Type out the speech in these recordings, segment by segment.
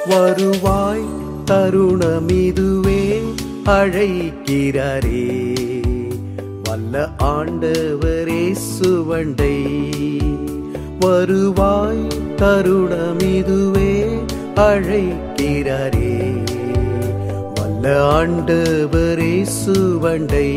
வருவாய் தருணமிதுவே அழைக்கிறாரே வல்ல ஆண்டவரே சுவண்டை வருவாய் தருணமிதுவே அழைக்கிறாரே வல்ல ஆண்டவரே சுவண்டை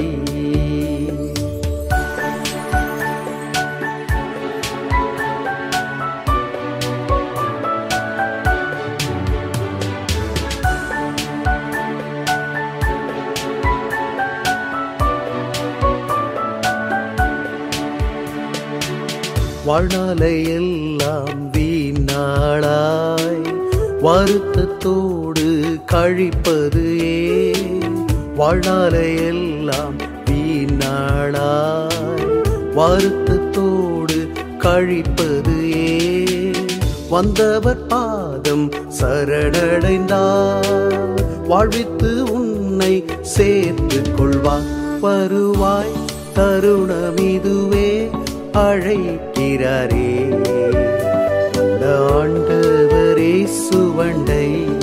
வாழ்நாளையெல்லாம் வீணாளாய் வருத்தத்தோடு கழிப்பது ஏன் வாழ்நாளையெல்லாம் வீணாளாய் வருத்தத்தோடு கழிப்பது ஏன் வந்தவர் பாதம் சரணடைந்தார் வாழ்வித்து உன்னை சேர்த்து கொள்வார் வருவாய் தருணமிதுவே அழைக்கிறாரே நல்ல ஆண்டவரே சுவண்டை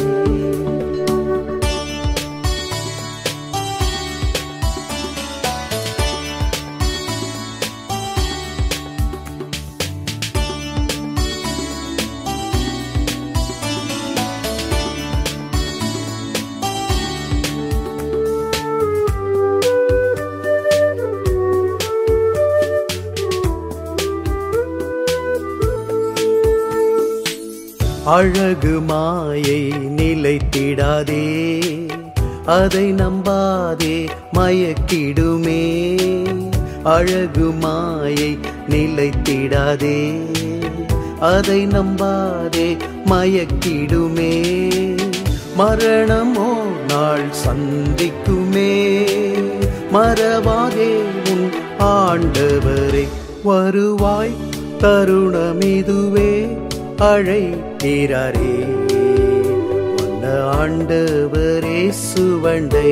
அழகு மாயை நிலைத்திடாதே அதை நம்பாதே மயக்கிடுமே அழகு மாயை நிலைத்திடாதே அதை நம்பாதே மயக்கிடுமே மரணமோ நாள் சந்திக்குமே மறவாதே உன் ஆண்டவரை வருவாய் தருணமிதுவே அழைக்கிறாரே வல்ல ஆண்டவரே சுவண்டை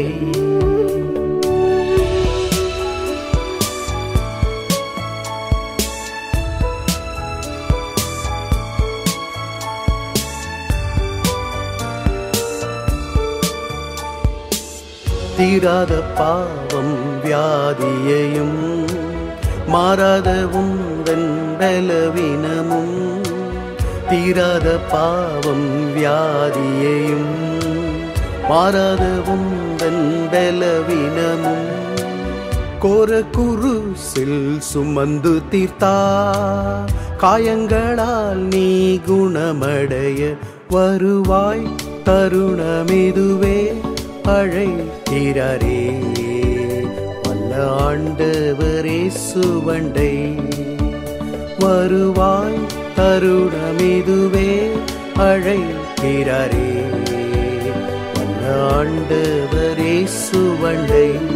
தீராத பாவம் வியாதியையும் மாறாத உந்தன் பலவீனமும் தீராத பாவம் வியாதியையும் மாறாத உந்தன் பலவீனமும் கோர குருசில் சுமந்து தீர்த்தா காயங்களால் நீ குணமடைய வருவாய் தருணமிதுவே அழைக்கிறாரே வல்ல ஆண்டவரே சுவண்டை வருவாய் தருணமிதுவே அழைக்கிறாரே வல்ல ஆண்டவரே சுவண்டை